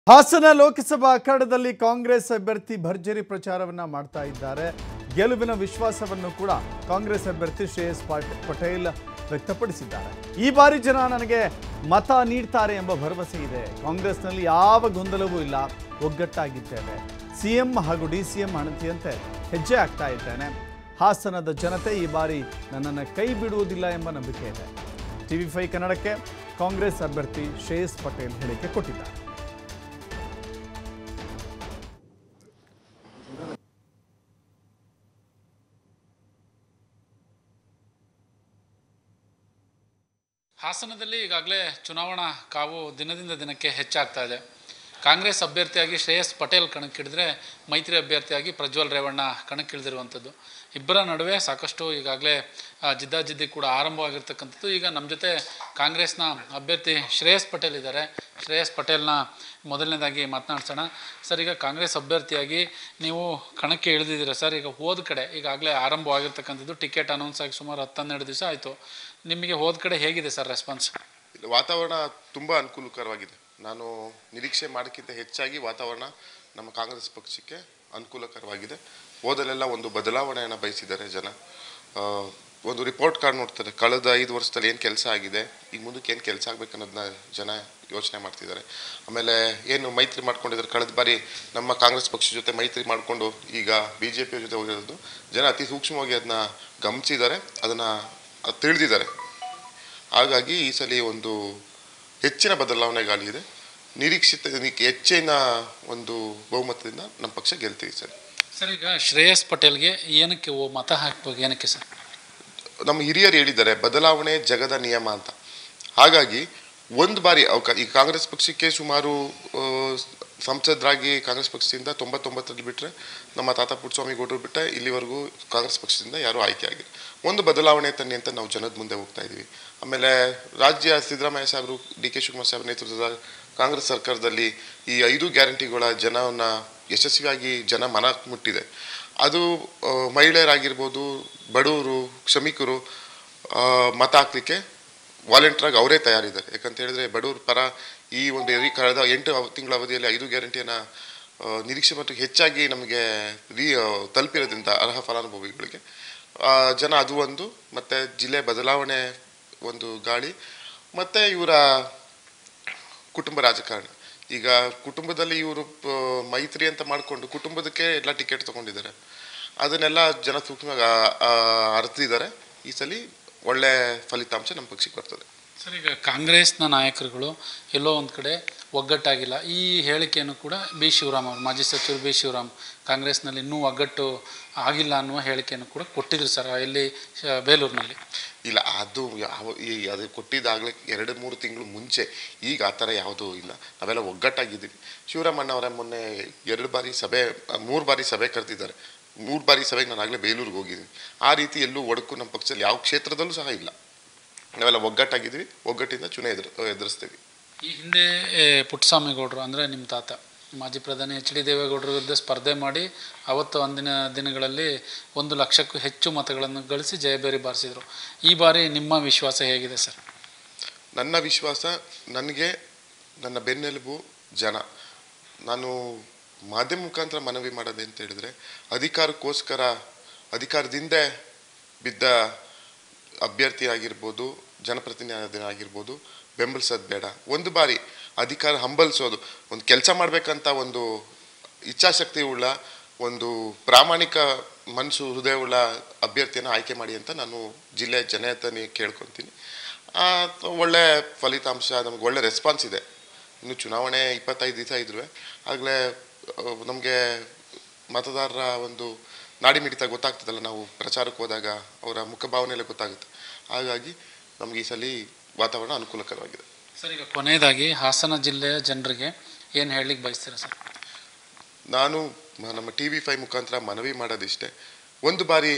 ಹಾಸನ ಲೋಕಸಭಾ ಅಖಾಡದಲ್ಲಿ ಕಾಂಗ್ರೆಸ್ ಅಭ್ಯರ್ಥಿ ಭರ್ಜರಿ ಪ್ರಚಾರವನ್ನ ಮಾಡ್ತಾ ಇದ್ದಾರೆ ಗೆಲುವಿನ ವಿಶ್ವಾಸವನ್ನು ಕೂಡ ಕಾಂಗ್ರೆಸ್ ಅಭ್ಯರ್ಥಿ ಶ್ರೇಯಸ್ ಪಾಟ್- ಪಟೇಲ್ ವ್ಯಕ್ತಪಡಿಸಿದ್ದಾರೆ ಈ ಬಾರಿ ಜನ ನನಗೆ ಮತ ನೀಡ್ತಾರೆ ಎಂಬ ಭರವಸೆ ಇದೆ ಕಾಂಗ್ರೆಸ್ನಲ್ಲಿ ಯಾವ ಗೊಂದಲವೂ ಇಲ್ಲ ಒಗ್ಗಟ್ಟಾಗಿದ್ದೇವೆ ಸಿಎಂ ಹಾಗೂ ಡಿ ಸಿ ಎಂ ಅಣತಿಯಂತೆ ಹೆಜ್ಜೆ ಆಗ್ತಾ ಇದ್ದೇನೆ ಹಾಸನದ ಜನತೆ ಈ ಬಾರಿ ನನ್ನನ್ನು ಕೈ ಬಿಡುವುದಿಲ್ಲ ಎಂಬ ನಂಬಿಕೆ ಇದೆ ಟಿವಿ ಫೈ ಕನ್ನಡಕ್ಕೆ ಕಾಂಗ್ರೆಸ್ ಅಭ್ಯರ್ಥಿ ಶ್ರೇಯಸ್ ಪಟೇಲ್ ಹೇಳಿಕೆ ಕೊಟ್ಟಿದ್ದಾರೆ ಹಾಸನದಲ್ಲಿ ಈಗಾಗಲೇ ಚುನಾವಣಾ ಕಾವು ದಿನದಿಂದ ದಿನಕ್ಕೆ ಹೆಚ್ಚಾಗ್ತಾ ಇದೆ ಕಾಂಗ್ರೆಸ್ ಅಭ್ಯರ್ಥಿಯಾಗಿ ಶ್ರೇಯಸ್ ಪಟೇಲ್ ಕಣಕ್ಕಿಳಿದ್ರೆ ಮೈತ್ರಿ ಅಭ್ಯರ್ಥಿಯಾಗಿ ಪ್ರಜ್ವಲ್ ರೇವಣ್ಣ ಕಣಕ್ಕಿಳಿದಿರುವಂಥದ್ದು ಇಬ್ಬರ ನಡುವೆ ಸಾಕಷ್ಟು ಈಗಾಗಲೇ ಆ, ಜಿದ್ದಾಜಿದ್ದಿ ಕೂಡ ಆರಂಭವಾಗಿರ್ತಕ್ಕಂಥದ್ದು ಈಗ ನಮ್ಮ ಜೊತೆ ಕಾಂಗ್ರೆಸ್ನ ಅಭ್ಯರ್ಥಿ ಶ್ರೇಯಸ್ ಪಟೇಲ್ ಇದ್ದಾರೆ ಶ್ರೇಯಸ್ ಪಟೇಲ್ನ ಮೊದಲನೇದಾಗಿ ಮಾತನಾಡ್ಸೋಣ ಸರ್ ಈಗ ಕಾಂಗ್ರೆಸ್ ಅಭ್ಯರ್ಥಿಯಾಗಿ ನೀವು ಕಣಕ್ಕೆ ಇಳಿದಿದ್ದೀರಾ ಸರ್ ಈಗ ಹೋದ ಕಡೆ ಈಗಾಗಲೇ ಆರಂಭವಾಗಿರ್ತಕ್ಕಂಥದ್ದು ಟಿಕೆಟ್ ಅನೌನ್ಸ್ ಆಗಿ ಸುಮಾರು ಹತ್ತನ್ನೆರಡು ದಿವಸ ಆಯಿತು ನಿಮಗೆ ಹೋದ ಕಡೆ ಹೇಗಿದೆ ಸರ್ ರೆಸ್ಪಾನ್ಸ್ ಇಲ್ಲಿ ವಾತಾವರಣ ತುಂಬ ಅನುಕೂಲಕರವಾಗಿದೆ ನಾನು ನಿರೀಕ್ಷೆ ಮಾಡೋಕ್ಕಿಂತ ಹೆಚ್ಚಾಗಿ ವಾತಾವರಣ ನಮ್ಮ ಕಾಂಗ್ರೆಸ್ ಪಕ್ಷಕ್ಕೆ ಅನುಕೂಲಕರವಾಗಿದೆ ಹೋದಲ್ಲೆಲ್ಲ ಒಂದು ಬದಲಾವಣೆಯನ್ನು ಬಯಸಿದ್ದಾರೆ ಜನ ಆ, ಒಂದು ರಿಪೋರ್ಟ್ ಕಾರ್ಡ್ ನೋಡ್ತಾರೆ ಕಳೆದ ಐದು ವರ್ಷದಲ್ಲಿ ಏನು ಕೆಲಸ ಆಗಿದೆ ಈಗ ಮುಂದಕ್ಕೆ ಏನು ಕೆಲಸ ಆಗಬೇಕು ಅನ್ನೋದನ್ನ ಜನ ಯೋಚನೆ ಮಾಡ್ತಿದ್ದಾರೆ ಆಮೇಲೆ ಏನು ಮೈತ್ರಿ ಮಾಡ್ಕೊಂಡಿದ್ದಾರೆ ಕಳೆದ ಬಾರಿ ನಮ್ಮ ಕಾಂಗ್ರೆಸ್ ಪಕ್ಷದ ಜೊತೆ ಮೈತ್ರಿ ಮಾಡಿಕೊಂಡು ಈಗ ಬಿ ಜೆ ಪಿಯ ಜೊತೆ ಹೋಗಿರೋದು ಜನ ಅತಿ ಸೂಕ್ಷ್ಮವಾಗಿ ಅದನ್ನ ಗಮನಿಸಿದ್ದಾರೆ ಅದನ್ನು ತಿಳಿದಿದ್ದಾರೆ ಹಾಗಾಗಿ ಈ ಸಲ ಒಂದು ಹೆಚ್ಚಿನ ಬದಲಾವಣೆ ಗಾಳಿ ಇದೆ ನಿರೀಕ್ಷಿತ ಹೆಚ್ಚಿನ ಒಂದು ಬಹುಮತದಿಂದ ನಮ್ಮ ಪಕ್ಷ ಗೆಲ್ತೀವಿ ಸರ್ ಸರ್ ಈಗ ಶ್ರೇಯಸ್ ಪಟೇಲ್ಗೆ ಏನಕ್ಕೆ ಓ ಮತ ಹಾಕ್ಬೇಕು ಏನಕ್ಕೆ ಸರ್ ನಮ್ಮ ಹಿರಿಯರು ಹೇಳಿದ್ದಾರೆ ಬದಲಾವಣೆ ಜಗದ ನಿಯಮ ಅಂತ ಹಾಗಾಗಿ ಒಂದು ಬಾರಿ ಅವಕ ಈ ಕಾಂಗ್ರೆಸ್ ಪಕ್ಷಕ್ಕೆ ಸುಮಾರು ಆ, ಸಂಸದರಾಗಿ ಕಾಂಗ್ರೆಸ್ ಪಕ್ಷದಿಂದ ತೊಂಬತ್ತೊಂಬತ್ತರಲ್ಲಿ ಬಿಟ್ಟರೆ ನಮ್ಮ ತಾತ ಪುಟ್ಟಸ್ವಾಮಿ ಗೌಡರು ಬಿಟ್ಟರೆ ಇಲ್ಲಿವರೆಗೂ ಕಾಂಗ್ರೆಸ್ ಪಕ್ಷದಿಂದ ಯಾರೂ ಆಯ್ಕೆ ಆಗಿಲ್ಲ ಒಂದು ಬದಲಾವಣೆ ತನ್ನಿ ಅಂತ ನಾವು ಜನದ ಮುಂದೆ ಹೋಗ್ತಾ ಇದ್ದೀವಿ ಆಮೇಲೆ ರಾಜ್ಯ ಸಿದ್ದರಾಮಯ್ಯ ಸಾಹೇಬರು ಡಿ ಕೆ ಶಿವಕುಮಾರ್ ಸಾಹೇಬ್ ನೇತೃತ್ವದ ಕಾಂಗ್ರೆಸ್ ಸರ್ಕಾರದಲ್ಲಿ ಈ ಐದು ಗ್ಯಾರಂಟಿಗಳ ಜನವನ್ನು ಯಶಸ್ವಿಯಾಗಿ ಜನ ಮನ ಮುಟ್ಟಿದೆ ಅದು ಆ, ಮಹಿಳೆಯರಾಗಿರ್ಬೋದು ಬಡವರು ಶ್ರಮಿಕರು ಆ, ಮತ ಹಾಕ್ಲಿಕ್ಕೆ ವಾಲಂಟಿಯರಾಗಿ ಅವರೇ ತಯಾರಿದ್ದಾರೆ ಯಾಕಂತ ಹೇಳಿದ್ರೆ ಬಡವ್ರ ಪರ ಈ ಒಂದು ಈ ಕಳೆದ ಎಂಟು ಅವ- ತಿಂಗಳ ಅವಧಿಯಲ್ಲಿ ಐದು ಗ್ಯಾರಂಟಿಯನ್ನು ನಿರೀಕ್ಷೆ ಮತ್ತು ಹೆಚ್ಚಾಗಿ ನಮಗೆ ರೀ ಆ, ತಲುಪಿರೋದ್ರಿಂದ ಅರ್ಹ ಫಲಾನುಭವಿಗಳಿಗೆ ಆ, ಜನ ಅದು ಒಂದು ಮತ್ತು ಜಿಲ್ಲೆ ಬದಲಾವಣೆ ಒಂದು ಗಾಳಿ ಮತ್ತು ಇವರ ಕುಟುಂಬ ರಾಜಕಾರಣ ಈಗ ಕುಟುಂಬದಲ್ಲಿ ಇವರು ಮೈತ್ರಿ ಅಂತ ಮಾಡಿಕೊಂಡು ಕುಟುಂಬದಕ್ಕೆ ಎಲ್ಲ ಟಿಕೆಟ್ ತಗೊಂಡಿದ್ದಾರೆ ಅದನ್ನೆಲ್ಲ ಜನ ಸೂಕ್ಷ್ಮವಾಗಿ ಆ- ಆ- ಅರ್ತಿದ್ದಾರೆ ಈ ಸಲ ಒಳ್ಳೆ ಫಲಿತಾಂಶ ನಮ್ಮ ಪಕ್ಷಕ್ಕೆ ಬರ್ತದೆ ಸರ್ ಈಗ ಕಾಂಗ್ರೆಸ್ನ ನಾಯಕರುಗಳು ಎಲ್ಲೋ ಒಂದು ಕಡೆ ಒಗ್ಗಟ್ಟಾಗಿಲ್ಲ ಈ ಹೇಳಿಕೆಯನ್ನು ಕೂಡ ಬಿ ಶಿವರಾಮ್ ಅವರು ಮಾಜಿ ಸಚಿವರು ಬಿ ಶಿವರಾಮ್ ಕಾಂಗ್ರೆಸ್ನಲ್ಲಿ ಇನ್ನೂ ಒಗ್ಗಟ್ಟು ಆಗಿಲ್ಲ ಅನ್ನುವ ಹೇಳಿಕೆಯನ್ನು ಕೂಡ ಕೊಟ್ಟಿದ್ರು ಸರ್ ಎಲ್ಲಿ ಶ- ಬೇಲೂರಿನಲ್ಲಿ ಇಲ್ಲ ಅದು ಯಾವ ಈ ಅದು ಕೊಟ್ಟಿದ್ದಾಗಲೇ ಎರಡು ಮೂರು ತಿಂಗಳು ಮುಂಚೆ ಈಗ ಆ ಥರ ಯಾವುದೂ ಇಲ್ಲ ನಾವೆಲ್ಲ ಒಗ್ಗಟ್ಟಾಗಿದ್ದೀವಿ ಶಿವರಾಮಣ್ಣ ಅವರ ಮೊನ್ನೆ ಎರಡು ಬಾರಿ ಸಭೆ ಮೂರು ಬಾರಿ ಸಭೆ ಕರೆದಿದ್ದಾರೆ ಮೂರು ಬಾರಿ ಸಭೆಗೆ ನಾನು ಆಗಲೇ ಬೇಲೂರಿಗೆ ಹೋಗಿದ್ದೀನಿ ಆ ರೀತಿ ಎಲ್ಲೂ ಒಡಕು ನಮ್ಮ ಪಕ್ಷದಲ್ಲಿ ಯಾವ ಕ್ಷೇತ್ರದಲ್ಲೂ ಸಹ ಇಲ್ಲ ನಾವೆಲ್ಲ ಒಗ್ಗಟ್ಟಾಗಿದ್ದೀವಿ ಒಗ್ಗಟ್ಟಿಂದ ಚುನೆ ಎದುರು ಎದುರಿಸ್ತೀವಿ ಈ ಹಿಂದೆ ಏ, ಪುಟ್ಟಸ್ವಾಮಿ ಗೌಡರು ಅಂದರೆ ನಿಮ್ಮ ತಾತ ಮಾಜಿ ಪ್ರಧಾನಿ ಎಚ್ ಡಿ ದೇವೇಗೌಡರ ವಿರುದ್ಧ ಸ್ಪರ್ಧೆ ಮಾಡಿ ಅವತ್ತು ಅಂದಿನ ದಿನಗಳಲ್ಲಿ ಒಂದು ಲಕ್ಷಕ್ಕೂ ಹೆಚ್ಚು ಮತಗಳನ್ನು ಗಳಿಸಿ ಜಯಬೇರಿ ಬಾರಿಸಿದರು ಈ ಬಾರಿ ನಿಮ್ಮ ವಿಶ್ವಾಸ ಹೇಗಿದೆ ಸರ್ ನನ್ನ ವಿಶ್ವಾಸ ನನಗೆ ನನ್ನ ಬೆನ್ನೆಲುಬು ಜನ ನಾನು ಮಾಧ್ಯಮ ಮುಖಾಂತರ ಮನವಿ ಮಾಡೋದು ಅಂತ ಹೇಳಿದ್ರೆ ಅಧಿಕಾರಕ್ಕೋಸ್ಕರ ಅಧಿಕಾರದಿಂದ ಬಿದ್ದ ಅಭ್ಯರ್ಥಿ ಆಗಿರ್ಬೋದು ಜನಪ್ರತಿನಿಧಿ ಆಗಿರ್ಬೋದು ಬೆಂಬಲಿಸೋದು ಬೇಡ ಒಂದು ಬಾರಿ ಅಧಿಕಾರ ಹಂಬಲಿಸೋದು ಒಂದು ಕೆಲಸ ಮಾಡಬೇಕಂತ ಒಂದು ಇಚ್ಛಾಶಕ್ತಿ ಉಳ್ಳ ಒಂದು ಪ್ರಾಮಾಣಿಕ ಮನಸ್ಸು ಹೃದಯವುಳ್ಳ ಅಭ್ಯರ್ಥಿಯನ್ನು ಆಯ್ಕೆ ಮಾಡಿ ಅಂತ ನಾನು ಜಿಲ್ಲೆಯ ಜನತೆನೇ ಕೇಳ್ಕೊತೀನಿ ಆ, ಒಳ್ಳೆ ಫಲಿತಾಂಶ ನಮ್ಗೆ ಒಳ್ಳೆ ರೆಸ್ಪಾನ್ಸ್ ಇದೆ ಇನ್ನು ಚುನಾವಣೆ ಇಪ್ಪತ್ತೈದು ದಿವಸ ಇದ್ರೂ ಆಗಲೇ ನಮಗೆ ಮತದಾರರ ಒಂದು ನಾಡಿ ಮಿಡಿತ ಗೊತ್ತಾಗ್ತದಲ್ಲ ನಾವು ಪ್ರಚಾರಕ್ಕೆ ಹೋದಾಗ ಅವರ ಮುಖಭಾವನೆಯಲ್ಲೇ ಗೊತ್ತಾಗುತ್ತೆ ಹಾಗಾಗಿ ನಮ್ಗೆ ಈ ಸಲ ವಾತಾವರಣ ಅನುಕೂಲಕರವಾಗಿದೆ ಸರ್ ಈಗ ಕೊನೆಯದಾಗಿ ಹಾಸನ ಜಿಲ್ಲೆಯ ಜನರಿಗೆ ಏನು ಹೇಳಲಿಕ್ಕೆ ಬಯಸ್ತೀರಾ ಸರ್ ನಾನು ಮ- ನಮ್ಮ ಟಿ ವಿ ಫೈ ಮುಖಾಂತರ ಮನವಿ ಮಾಡೋದಿಷ್ಟೇ ಒಂದು ಬಾರಿ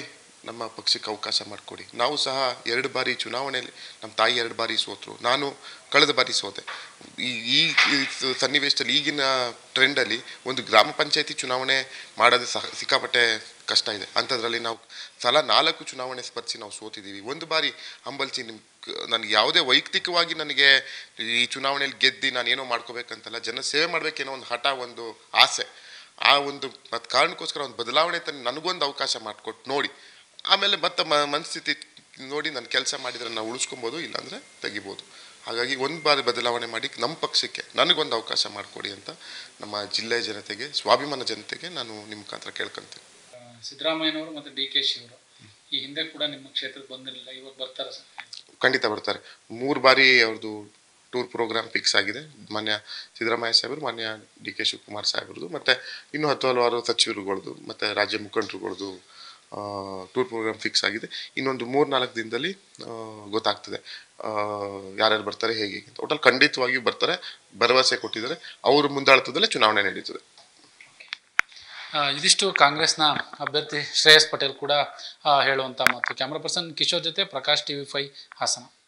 ನಮ್ಮ ಪಕ್ಷಕ್ಕೆ ಅವಕಾಶ ಮಾಡಿಕೊಡಿ ನಾವು ಸಹ ಎರಡು ಬಾರಿ ಚುನಾವಣೆಯಲ್ಲಿ ನಮ್ಮ ತಾಯಿ ಎರಡು ಬಾರಿ ಸೋತರು ನಾನು ಕಳೆದ ಬಾರಿ ಸೋತೆ ಈ ಈ ಈ ಸನ್ನಿವೇಶದಲ್ಲಿ ಈಗಿನ ಟ್ರೆಂಡಲ್ಲಿ ಒಂದು ಗ್ರಾಮ ಪಂಚಾಯತಿ ಚುನಾವಣೆ ಮಾಡೋದೇ ಸಹ ಸಿಕ್ಕಾಪಟ್ಟೆ ಕಷ್ಟ ಇದೆ ಅಂಥದ್ರಲ್ಲಿ ನಾವು ಸಲ ನಾಲ್ಕು ಚುನಾವಣೆ ಸ್ಪರ್ಧಿಸಿ ನಾವು ಸೋತಿದ್ದೀವಿ ಒಂದು ಬಾರಿ ಹಂಬಲ್ಸಿ ನಿಮ್ ನನಗೆ ಯಾವುದೇ ವೈಯಕ್ತಿಕವಾಗಿ ನನಗೆ ಈ ಚುನಾವಣೆಯಲ್ಲಿ ಗೆದ್ದು ನಾನು ಏನೋ ಮಾಡ್ಕೋಬೇಕಂತಲ್ಲ ಜನ ಸೇವೆ ಮಾಡಬೇಕೇನೋ ಒಂದು ಹಠ ಒಂದು ಆಸೆ ಆ ಒಂದು ಮತ್ತು ಕಾರಣಕ್ಕೋಸ್ಕರ ಒಂದು ಬದಲಾವಣೆ ತಂದು ನನಗೊಂದು ಅವಕಾಶ ಮಾಡಿಕೊಟ್ಟು ನೋಡಿ ಆಮೇಲೆ ಮತ್ತೆ ಮ ಮನಸ್ಥಿತಿ ನೋಡಿ ನಾನು ಕೆಲಸ ಮಾಡಿದರೆ ನಾವು ಉಳಿಸ್ಕೊಬೋದು ಇಲ್ಲಾಂದರೆ ತೆಗಿಬೋದು ಹಾಗಾಗಿ ಒಂದು ಬಾರಿ ಬದಲಾವಣೆ ಮಾಡಿ ನಮ್ಮ ಪಕ್ಷಕ್ಕೆ ನನಗೊಂದು ಅವಕಾಶ ಮಾಡಿಕೊಡಿ ಅಂತ ನಮ್ಮ ಜಿಲ್ಲೆಯ ಜನತೆಗೆ ಸ್ವಾಭಿಮಾನ ಜನತೆಗೆ ನಾನು ನಿಮ್ಮ ಮುಖಾಂತರ ಕೇಳ್ಕೊಂತೀನಿ ಸಿದ್ದರಾಮಯ್ಯನವರು ಮತ್ತು ಡಿ ಕೆ ಶಿ ಅವರು ಈ ಹಿಂದೆ ಕೂಡ ನಿಮ್ಮ ಕ್ಷೇತ್ರಕ್ಕೆ ಬಂದಿರಲಿಲ್ಲ ಇವಾಗ ಬರ್ತಾರೆ ಸರ್ ಖಂಡಿತ ಬರ್ತಾರೆ ಮೂರು ಬಾರಿ ಅವ್ರದ್ದು ಟೂರ್ ಪ್ರೋಗ್ರಾಮ್ ಫಿಕ್ಸ್ ಆಗಿದೆ ಮಾನ್ಯ ಸಿದ್ದರಾಮಯ್ಯ ಸಾಹೇಬರು ಮಾನ್ಯ ಡಿ ಕೆ ಶಿವಕುಮಾರ್ ಸಾಹೇಬ್ರದ್ದು ಮತ್ತು ಇನ್ನೂ ಹತ್ತು ಹಲವಾರು ಸಚಿವರುಗಳದ್ದು ಮತ್ತು ರಾಜ್ಯ ಮುಖಂಡರುಗಳದ್ದು ಟೂರ್ ಪ್ರೋಗ್ರಾಮ್ ಫಿಕ್ಸ್ ಆಗಿದೆ ಇನ್ನೊಂದು ಮೂರು ನಾಲ್ಕು ದಿನದಲ್ಲಿ ಆ, ಗೊತ್ತಾಗ್ತದೆ ಆ, ಯಾರ್ಯಾರು ಬರ್ತಾರೆ ಹೇಗೆ ಅಂತ ಒಟ್ಟಲ್ಲಿ ಖಂಡಿತವಾಗಿ ಬರ್ತಾರೆ ಭರವಸೆ ಕೊಟ್ಟಿದ್ದಾರೆ ಅವ್ರ ಮುಂದಾಳತ್ವದಲ್ಲೇ ಚುನಾವಣೆ ನಡೀತದೆ ಆ, ಇದಿಷ್ಟು ಕಾಂಗ್ರೆಸ್ನ ಅಭ್ಯರ್ಥಿ ಶ್ರೇಯಸ್ ಪಟೇಲ್ ಕೂಡ ಆ, ಹೇಳುವಂಥ ಮಾತು ಕ್ಯಾಮ್ರಾ ಪರ್ಸನ್ ಕಿಶೋರ್ ಜೊತೆ ಪ್ರಕಾಶ್ ಟಿವಿ ಫೈ ಹಾಸನ